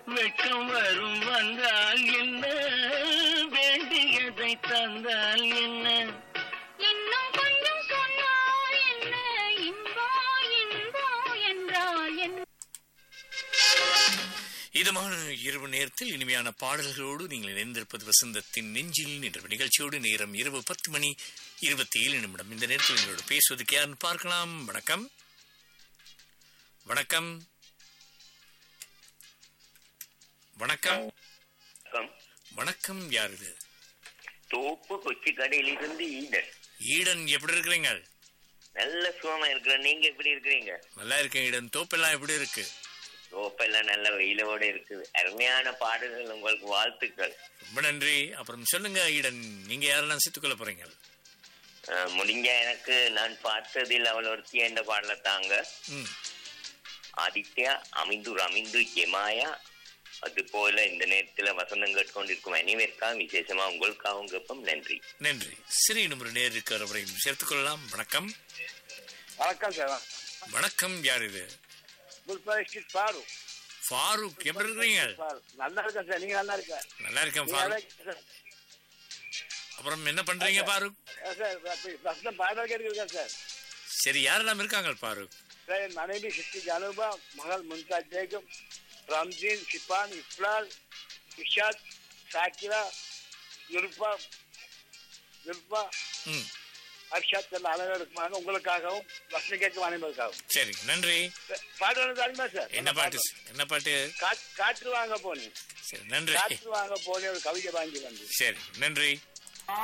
வெட்கம் வரும் வந்தால் என்ன வேண்டியதை தந்தால் என்ன இன்னும் கொஞ்சம் சொன்னால் என்ன இன்பா இன்பா என்றால் என்ன இதமான இரவு நேரத்தில் இனிமையான பாடல்களோடு நீங்கள் இணைந்திருப்பது வசந்தத்தின் நெஞ்சில் என்ற நிகழ்ச்சியோடு நேரம் இரவு பத்து மணி இருபத்தி ஏழு நிமிடம் இந்த நேரத்தில் எங்களோடு பேசுவதற்கு யாருன்னு பார்க்கலாம் வணக்கம் வணக்கம் வணக்கம் வணக்கம். வணக்கம் யார் இது தோப்பு கொச்சி கடையிலிருந்து ஈடன் ஈடன் எப்படி இருக்கிறீங்க நல்ல சுகமா இருக்கிற நீங்க எப்படி இருக்கிறீங்க நல்லா இருக்கேன் ஈடன் தோப்பெல்லாம் எப்படி இருக்கு தோப்பெல்லாம் நல்ல வெயிலோட இருக்குது அருமையான பாடல்கள் உங்களுக்கு வாழ்த்துக்கள் ரொம்ப நன்றி அப்புறம் சொல்லுங்க ஈடன் நீங்க யாரெல்லாம் சேர்த்துக்கொள்ள போறீங்க அஹ், முடிஞ்ச எனக்கு நான் பார்த்ததில் அவள் ஒருத்தி என்ற பாடலை தாங்க ம் ஆதித்யா அமிந்து ரமிந்து ஜெமாயா அது போல இந்த நேரத்துல வசந்தம் கேட்டுக்கொண்டிருக்கும் அனைவருக்காக விசேஷமா உங்களுக்காகவும் கேட்போம் நன்றி நன்றி சரி இன்னும் ஒரு நேர் இருக்கிறவரையும் சேர்த்துக்கொள்ளலாம் வணக்கம் வணக்கம் சார் வணக்கம் யார் இது குல்பரிஸ்டிக் பாரு ஃபாரூக் எப்படி இருக்கிறீங்க பாரு நல்லா இருக்கேன் சார் நீங்க நல்லா இருக்க நல்லா இருக்கேன் நீங்க நல்லா ஃபாரூக் இருக்கீங்க சார். அப்புறம் என்ன பண்றீங்க ஃபாரூக் ஆ, சார் வசந்தம் பாடல் கேட்கிறேன் சார் சரி யாரெல்லாம் இருக்காங்க ஃபாரூக் சார் என் மனைவி சித்தி ஜானுபா மகள் மும்தாஜ் பேகம் ரம்ஜீன் ஷிபான் இஃப்லால் இஷாத் சாக்கிரா யுர்பா யுர்பா ம் அர்ஷாத் எல்லாம் அனைவருக்குமாக உங்களுக்காகவும் வசனம் கேட்கும் அனைவருக்காகவும் சரி நன்றி சார், பாட்டு வந்து அறியுமா சார் என்ன பாட்டு என்ன பாட்டு காற்று காற்று வாங்க போனேன் சரி நன்றி காற்று வாங்க போனேன் ஒரு கவிதை வாங்கி வந்து சரி நன்றி